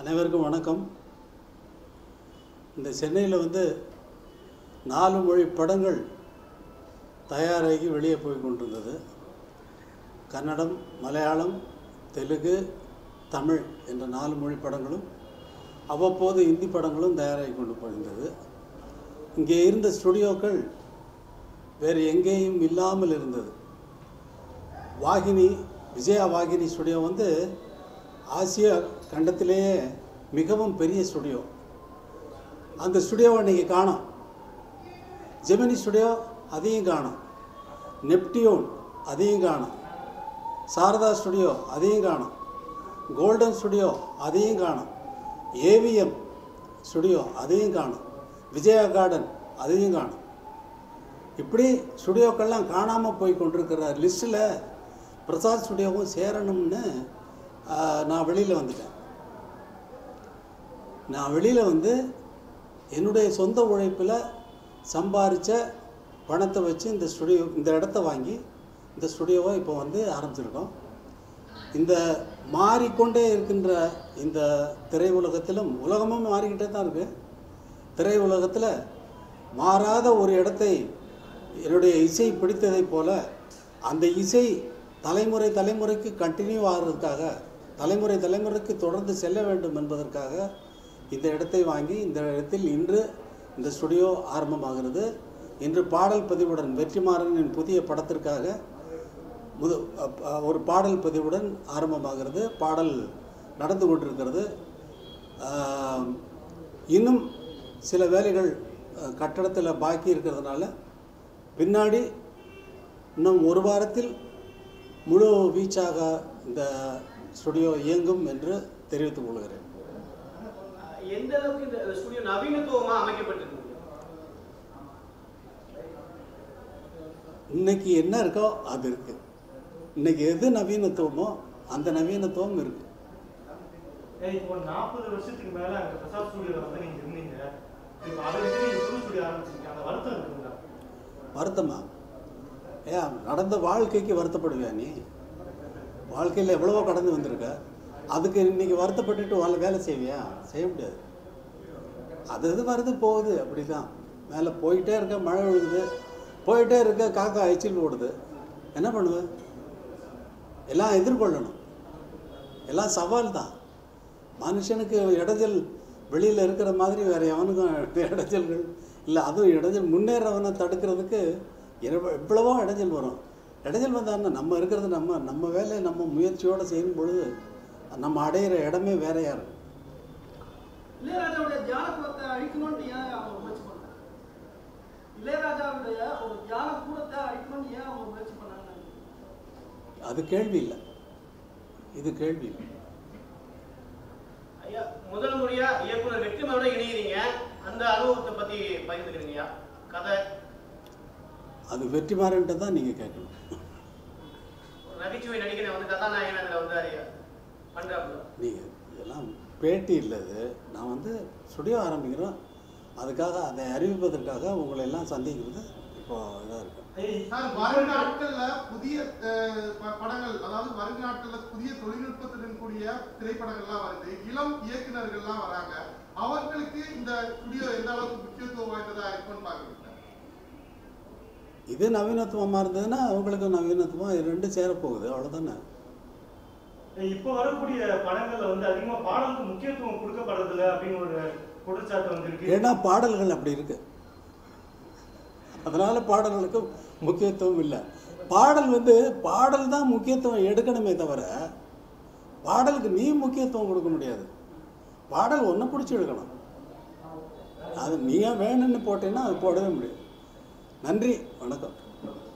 அனைவருக்கும் வணக்கம் இந்த சென்னையில் வந்து நாலு மொழி படங்கள் தயாராகி வெளியே போய் கொண்டிருந்தது கன்னடம் மலையாளம் தெலுங்கு தமிழ் என்ற நாலு மொழி படங்களும் அவ்வப்போது இந்தி படங்களும் தயாராகி கொண்டு போயிருந்தது இங்கே இருந்த ஸ்டுடியோக்கள் வேறு எங்கேயும் இல்லாமல் இருந்தது வாகினி விஜயா வாகினி ஸ்டுடியோ வந்து ஆசிய கண்டத்திலேயே மிகவும் பெரிய ஸ்டுடியோ அந்த ஸ்டுடியோவை நீங்கள் காணோம் ஜெமினி ஸ்டுடியோ அதையும் காணோம் நெப்டியூன் அதையும் காணோம் சாரதா ஸ்டுடியோ அதையும் காணோம் கோல்டன் ஸ்டுடியோ அதையும் காணோம் ஏவிஎம் ஸ்டுடியோ அதையும் காணோம் விஜயா கார்டன் அதையும் காணோம் இப்படி ஸ்டுடியோக்கள்லாம் காணாமல் போய் கொண்டிருக்கிற லிஸ்ட்டில் பிரசாத் ஸ்டுடியோவும் சேரணும்னு ஆ, நான் வெளியில் வந்துட்டேன் நான் வெளியில் வந்து என்னுடைய சொந்த உழைப்பில் சம்பாரித்த பணத்தை வச்சு இந்த ஸ்டுடியோ இந்த இடத்த வாங்கி இந்த ஸ்டுடியோவை இப்போ வந்து ஆரம்பிச்சிருக்கோம் இந்த மாறிக்கொண்டே இருக்கின்ற இந்த திரையுலகத்திலும் உலகமும் மாறிக்கிட்டே தான் இருக்குது திரையுலகத்தில் மாறாத ஒரு இடத்தை என்னுடைய இசை பிடித்ததைப் போல அந்த இசை தலைமுறை தலைமுறைக்கு கண்டினியூ ஆகிறதுக்காக தலைமுறை தலைமுறைக்கு தொடர்ந்து செல்ல வேண்டும் என்பதற்காக இந்த இடத்தை வாங்கி இந்த இடத்தில் இன்று இந்த ஸ்டுடியோ ஆரம்பமாகிறது இன்று பாடல் பதிவுடன் வெற்றிமாறனின் புதிய படத்திற்காக முது அப்- அ- ஒரு பாடல் பதிவுடன் ஆரம்பமாகிறது பாடல் நடந்து கொண்டிருக்கிறது ஆம், இன்னும் சில வேலைகள் கட்டடத்தில் பாக்கி இருக்கிறதுனால பின்னாடி இன்னும் ஒரு வாரத்தில் முழு வீச்சாக இந்த ஸ்டுடியோ இயங்கும் என்று தெரிவித்துக் கொள்கிறேன் எந்த அளவுக்கு இந்த ஸ்டுடியோ நவீனத்துவமா அமைக்கப்பட்டிருக்கு இன்னைக்கு என்ன இருக்கோ அது இருக்கு இன்னைக்கு எது நவீனத்துவமோ அந்த நவீனத்துவம் இருக்கு ஏய், இப்போ நாற்பது வருஷத்துக்கு மேல அங்க பிரசாத் ஸ்டுடியோல வந்து நீங்க இருந்தீங்க இப்போ அதை விட்டு நீங்க புது ஸ்டுடியோ ஆரம்பிச்சிருக்கீங்க அந்த வருத்தம் இருக்குங்களா வருத்தமா ஏன் நடந்த வாழ்க்கைக்கு வருத்தப்படுவியா நீ வாழ்க்கையில் எவ்வளவோ கடந்து வந்திருக்க அதுக்கு இன்னைக்கு வருத்தப்பட்டுட்டு வாழ் வேலை செய்வியா செய்ய முடியாது அது இது வருது போகுது அப்படி தான் மேலே போயிட்டே இருக்க மழை விழுகுது போயிட்டே இருக்க காக்கா ஐச்சில் ஓடுது என்ன பண்ணுவ எல்லாம் எதிர்கொள்ளணும் எல்லாம் சவால் தான் மனுஷனுக்கு இடைஞ்சல் வெளியில் இருக்கிற மாதிரி வேறு எவனுக்கும் இடைஞ்சல்கள் இல்லை அதுவும் இடைஞ்சல் முன்னேறவனை தடுக்கிறதுக்கு எவ்வ- எவ்வளவோ இடைஞ்சல் வரும் இடைஞ்சல் வந்தான்னா நம்ம இருக்கிறது நம்ம நம்ம வேலையை நம்ம முயற்சியோடு செய்யும் பொழுது நம்ம அடையிற இடமே வேறையாக இருக்கும் இளையராஜாவுடைய தியான குலத்தை அழிக்கணும்னு ஏன் அவங்க முயற்சி பண்ணாங்க இளையராஜாவுடைய ஒரு தியான கூடத்தை அழிக்கணும்னு ஏன் அவங்க முயற்சி பண்ணாங்க அது கேள்வி இல்லை இது கேள்வி இல்லை ஐயா முதல் முறையா இயக்குனர் வெற்றிமாறனோட இணைகிறீங்க அந்த அனுபவத்தை பத்தி பகிர்ந்துக்கிறீங்கய்யா கதை அது வெற்றிமாறன்ட்டு தான் நீங்கள் கேட்கணும் ஒரு நகைச்சுவை நடிகனை வந்து கதாநாயகன் அதுல வந்தாரு பண்றாப்புல நீங்கள் இதெல்லாம் பேட்டி இல்லை இது நான் வந்து ஸ்டுடியோ ஆரம்பிக்கிறோம் அதுக்காக அதை அறிவிப்பதற்காக உங்களை எல்லாம் சந்திக்கிறது இப்போ இதாக இருக்கு ஏய், சார் வரும் நாட்கள்ல புதிய அஹ், ப- படங்கள் அதாவது வரும் நாட்கள்ல புதிய தொழில்நுட்பத்துடன் கூடிய திரைப்படங்கள்லாம் வருது இளம் இயக்குனர்கள்லாம் வராங்க அவர்களுக்கு இந்த ஸ்டுடியோ எந்த அளவுக்கு முக்கியத்துவம் வாய்ந்ததா இருக்கும்னு பாக்குறீங்க இது நவீனத்துவமாக இருந்ததுன்னா அவங்களுக்கு நவீனத்துவம் இது ரெண்டும் சேரப்போகுது அவ்வளோதானே ஏய், இப்போ வரக்கூடிய படங்கள்ல வந்து அதிகமா பாடலுக்கு முக்கியத்துவம் கொடுக்கப்படுறதில்ல அப்படின்னு ஒரு குற்றச்சாட்டு வந்திருக்கு ஏன்னா பாடல்கள் அப்படி இருக்கு அதனால பாடல்களுக்கு முக்கியத்துவம் இல்லை பாடல் வந்து பாடல் தான் முக்கியத்துவம் எடுக்கணுமே தவிர பாடலுக்கு நீ முக்கியத்துவம் கொடுக்க முடியாது பாடல் ஒன்றை பிடிச்சி எடுக்கணும் அது நீயே வேணும்னு போட்டேன்னா அது போடவே முடியாது நன்றி வணக்கம்